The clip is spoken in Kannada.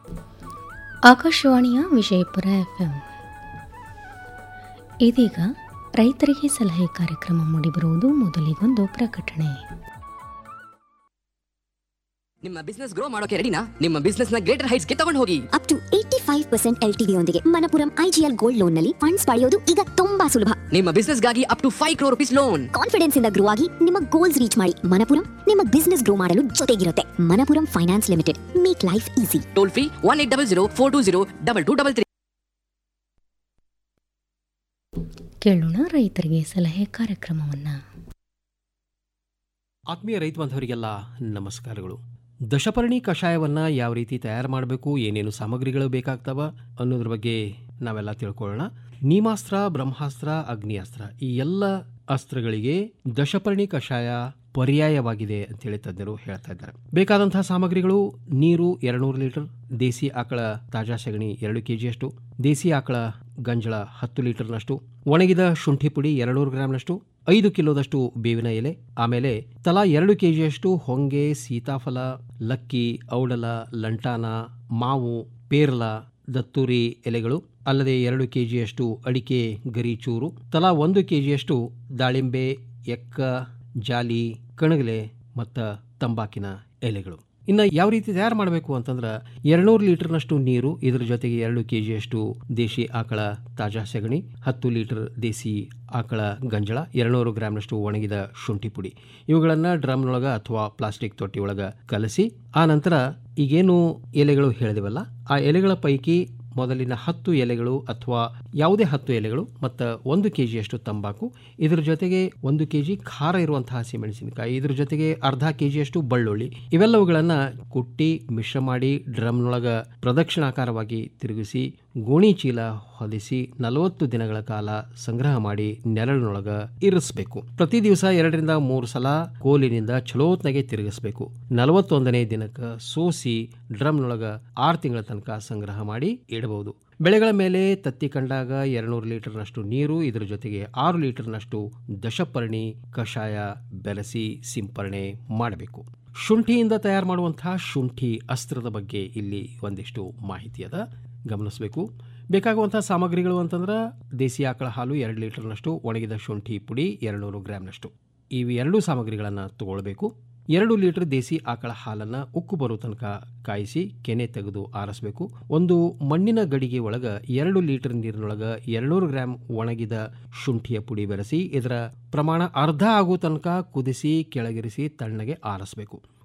ಆಕಾಶವಾಣಿಯ ವಿಜಯಪುರ ಎಫ್ಎಂ ಇದೀಗ ರೈತರಿಗೆ ಸಲಹೆ ಕಾರ್ಯಕ್ರಮ ಮೂಡಿಬರುವುದು ಮೊದಲಿಗೊಂದು ಪ್ರಕಟಣೆ ನಿಮ್ಮ ಬಿಸ್ನೆಸ್ ಗ್ರೋ ಮಾಡೋಕೆ ರೆಡಿನಾ ನಿಮ್ಮ ಬಿಸ್ನೆಸ್ ನ ಗ್ರೇಟರ್ ಹೈಟ್ಸ್ ಗೆ ತಗೊಂಡು ಹೋಗಿ up to eighty five percent L T ಯೊಂದಿಗೆ ಮನಪುರಂ ಐಜಿಎಲ್ ಗೋಲ್ಡ್ ಲೋನ್ ನಲ್ಲಿ ಫಂಡ್ಸ್ ಪಡೆಯೋದು ಈಗ ತುಂಬಾ ಸುಲಭ ನಿಮ್ಮ ಬಿಸ್ನೆಸ್ ಗಾಗಿ up to five crore rupees loan confidence ಇಂದ ಗ್ರೋ ಆಗಿ ನಿಮ್ಮ ಗೋಲ್ಸ್ ರೀಚ್ ಮಾಡಿ ಮನಪುರಂ ನಿಮ್ಮ ಬಿಸ್ನೆಸ್ ಗ್ರೋ ಮಾಡಲು ಜೊತೆಗಿರುತ್ತೆ Manappuram finance limited make life easy toll free one eight double zero four two zero double two double three ಕೇಳೋಣ ರೈತರಿಗೆ ಸಲಹೆ ಕಾರ್ಯಕ್ರಮವನ್ನು ಆತ್ಮೀಯ ರೈತ ಬಾಂಧವರಿಗೆಲ್ಲ ನಮಸ್ಕಾರಗಳು ದಶಪರ್ಣಿ ಕಷಾಯವನ್ನ ಯಾವ ರೀತಿ ತಯಾರು ಮಾಡಬೇಕು ಏನೇನು ಸಾಮಗ್ರಿಗಳು ಬೇಕಾಗ್ತವ ಅನ್ನೋದ್ರ ಬಗ್ಗೆ ನಾವೆಲ್ಲ ತಿಳ್ಕೊಳ್ಳೋಣ ನೀಮಾಸ್ತ್ರ ಬ್ರಹ್ಮಾಸ್ತ್ರ ಅಗ್ನಿಯಾಸ್ತ್ರ ಈ ಎಲ್ಲ ಅಸ್ತ್ರಗಳಿಗೆ ದಶಪರ್ಣಿ ಕಷಾಯ ಪರ್ಯಾಯವಾಗಿದೆ ಅಂತೇಳಿ ತಜ್ಞರು ಹೇಳ್ತಾ ಇದ್ದಾರೆ ಬೇಕಾದಂತಹ ಸಾಮಗ್ರಿಗಳು ನೀರು ಎರಡ್ನೂರು ಲೀಟರ್ ದೇಸಿ ಆಕಳ ತಾಜಾ ಸಗಣಿ ಎರಡು ಕೆಜಿಯಷ್ಟು ದೇಸಿ ಆಕಳ ಗಂಜಳ ಹತ್ತು ಲೀಟರ್ನಷ್ಟು ಒಣಗಿದ ಶುಂಠಿ ಪುಡಿ ಎರಡ್ನೂರು ಗ್ರಾಂನಷ್ಟು ಐದು ಕಿಲೋದಷ್ಟು ಬೇವಿನ ಎಲೆ ಆಮೇಲೆ ತಲಾ ಎರಡು ಕೆಜಿಯಷ್ಟು ಹೊಂಗೆ ಸೀತಾಫಲ ಲಕ್ಕಿ ಔಡಲ ಲಂಟಾನ ಮಾವು ಪೇರ್ಲ ದತ್ತೂರಿ ಎಲೆಗಳು ಅಲ್ಲದೆ ಎರಡು ಕೆಜಿಯಷ್ಟು ಅಡಿಕೆ ಗರಿ ಚೂರು ತಲಾ ಒಂದು ಕೆಜಿಯಷ್ಟು ದಾಳಿಂಬೆ ಎಕ್ಕ ಜಾಲಿ ಕಣಗಲೆ ಮತ್ತು ತಂಬಾಕಿನ ಎಲೆಗಳು ಇನ್ನು ಯಾವ ರೀತಿ ತಯಾರು ಮಾಡಬೇಕು ಅಂತಂದ್ರೆ ಎರಡ್ನೂರು ಲೀಟರ್ನಷ್ಟು ನೀರು ಇದರ ಜೊತೆಗೆ ಎರಡು ಕೆ ಜಿಯಷ್ಟು ದೇಶಿ ಆಕಳ ತಾಜಾ ಸಗಣಿ ಹತ್ತು ಲೀಟರ್ ದೇಸಿ ಆಕಳ ಗಂಜಳ ಎರಡ್ನೂರು ಗ್ರಾಮ್ನಷ್ಟು ಒಣಗಿದ ಶುಂಠಿ ಪುಡಿ ಇವುಗಳನ್ನು ಡ್ರಮ್ನೊಳಗೆ ಅಥವಾ ಪ್ಲಾಸ್ಟಿಕ್ ತೊಟ್ಟಿ ಒಳಗೆ ಕಲಸಿ ಆ ನಂತರ ಈಗೇನು ಎಲೆಗಳು ಹೇಳಿದೆವಲ್ಲ ಆ ಎಲೆಗಳ ಪೈಕಿ ಮೊದಲಿನ ಹತ್ತು ಎಲೆಗಳು ಅಥವಾ ಯಾವುದೇ ಹತ್ತು ಎಲೆಗಳು ಮತ್ತು ಒಂದು ಕೆ ಜಿಯಷ್ಟು ತಂಬಾಕು ಇದರ ಜೊತೆಗೆ ಒಂದು ಕೆ ಜಿ ಖಾರ ಇರುವಂತಹ ಹಸಿಮೆಣಸಿನಕಾಯಿ ಇದ್ರ ಜೊತೆಗೆ ಅರ್ಧ ಕೆ ಜಿಯಷ್ಟು ಬೆಳ್ಳುಳ್ಳಿ ಇವೆಲ್ಲವುಗಳನ್ನು ಕುಟ್ಟಿ ಮಿಶ್ರ ಮಾಡಿ ಡ್ರಮ್ನೊಳಗೆ ಪ್ರದಕ್ಷಿಣಾಕಾರವಾಗಿ ತಿರುಗಿಸಿ ಗೋಣಿ ಚೀಲ ಹೊದಿಸಿ ನಲವತ್ತು ದಿನಗಳ ಕಾಲ ಸಂಗ್ರಹ ಮಾಡಿ ನೆರಳಿನೊಳಗ ಇರಿಸಬೇಕು ಪ್ರತಿ ದಿವಸ ಎರಡರಿಂದ ಮೂರು ಸಲ ಕೋಲಿನಿಂದ ಚಲೋತ್ನಾಗೆ ತಿರುಗಿಸಬೇಕು ನಲವತ್ತೊಂದನೇ ದಿನಕ್ಕೆ ಸೋಸಿ ಡ್ರಮ್ನೊಳಗ ಆರು ತಿಂಗಳ ತನಕ ಸಂಗ್ರಹ ಮಾಡಿ ಇಡಬಹುದು ಬೆಳೆಗಳ ಮೇಲೆ ತತ್ತಿ ಕಂಡಾಗ ಎರಡ್ನೂರು ಲೀಟರ್ನಷ್ಟು ನೀರು ಇದರ ಜೊತೆಗೆ ಆರು ಲೀಟರ್ನಷ್ಟು ದಶಪರ್ಣಿ ಕಷಾಯ ಬೆರೆಸಿ ಸಿಂಪರಣೆ ಮಾಡಬೇಕು ಶುಂಠಿಯಿಂದ ತಯಾರು ಮಾಡುವಂತಹ ಶುಂಠಿ ಅಸ್ತ್ರದ ಬಗ್ಗೆ ಇಲ್ಲಿ ಒಂದಿಷ್ಟು ಮಾಹಿತಿ ಅದ ಗಮನಿಸಬೇಕು ಬೇಕಾಗುವಂತಹ ಸಾಮಗ್ರಿಗಳು ಅಂತಂದ್ರೆ ದೇಸಿ ಆಕಳ ಹಾಲು ಎರಡು ಲೀಟರ್ನಷ್ಟು ಒಣಗಿದ ಶುಂಠಿ ಪುಡಿ ಎರಡುನೂರು ಗ್ರಾಮ್ನಷ್ಟು ಇವು ಎರಡೂ ಸಾಮಗ್ರಿಗಳನ್ನು ತಗೊಳ್ಬೇಕು ಎರಡು ಲೀಟರ್ ದೇಸಿ ಆಕಳ ಹಾಲನ್ನು ಉಕ್ಕು ಬರೋ ತನಕ ಕಾಯಿಸಿ ಕೆನೆ ತೆಗೆದು ಆರಿಸಬೇಕು ಒಂದು ಮಣ್ಣಿನ ಗಡಿಗೆ ಒಳಗ ಎರಡು ಲೀಟರ್ ನೀರಿನೊಳಗೆ ಎರಡ್ನೂರು ಗ್ರಾಂ ಒಣಗಿದ ಶುಂಠಿಯ ಪುಡಿ ಬೆರೆಸಿ ಇದರ ಪ್ರಮಾಣ ಅರ್ಧ ಆಗೋ ತನಕ ಕುದಿಸಿ ಕೆಳಗಿರಿಸಿ ತಣ್ಣಗೆ ಆರಿಸಬೇಕು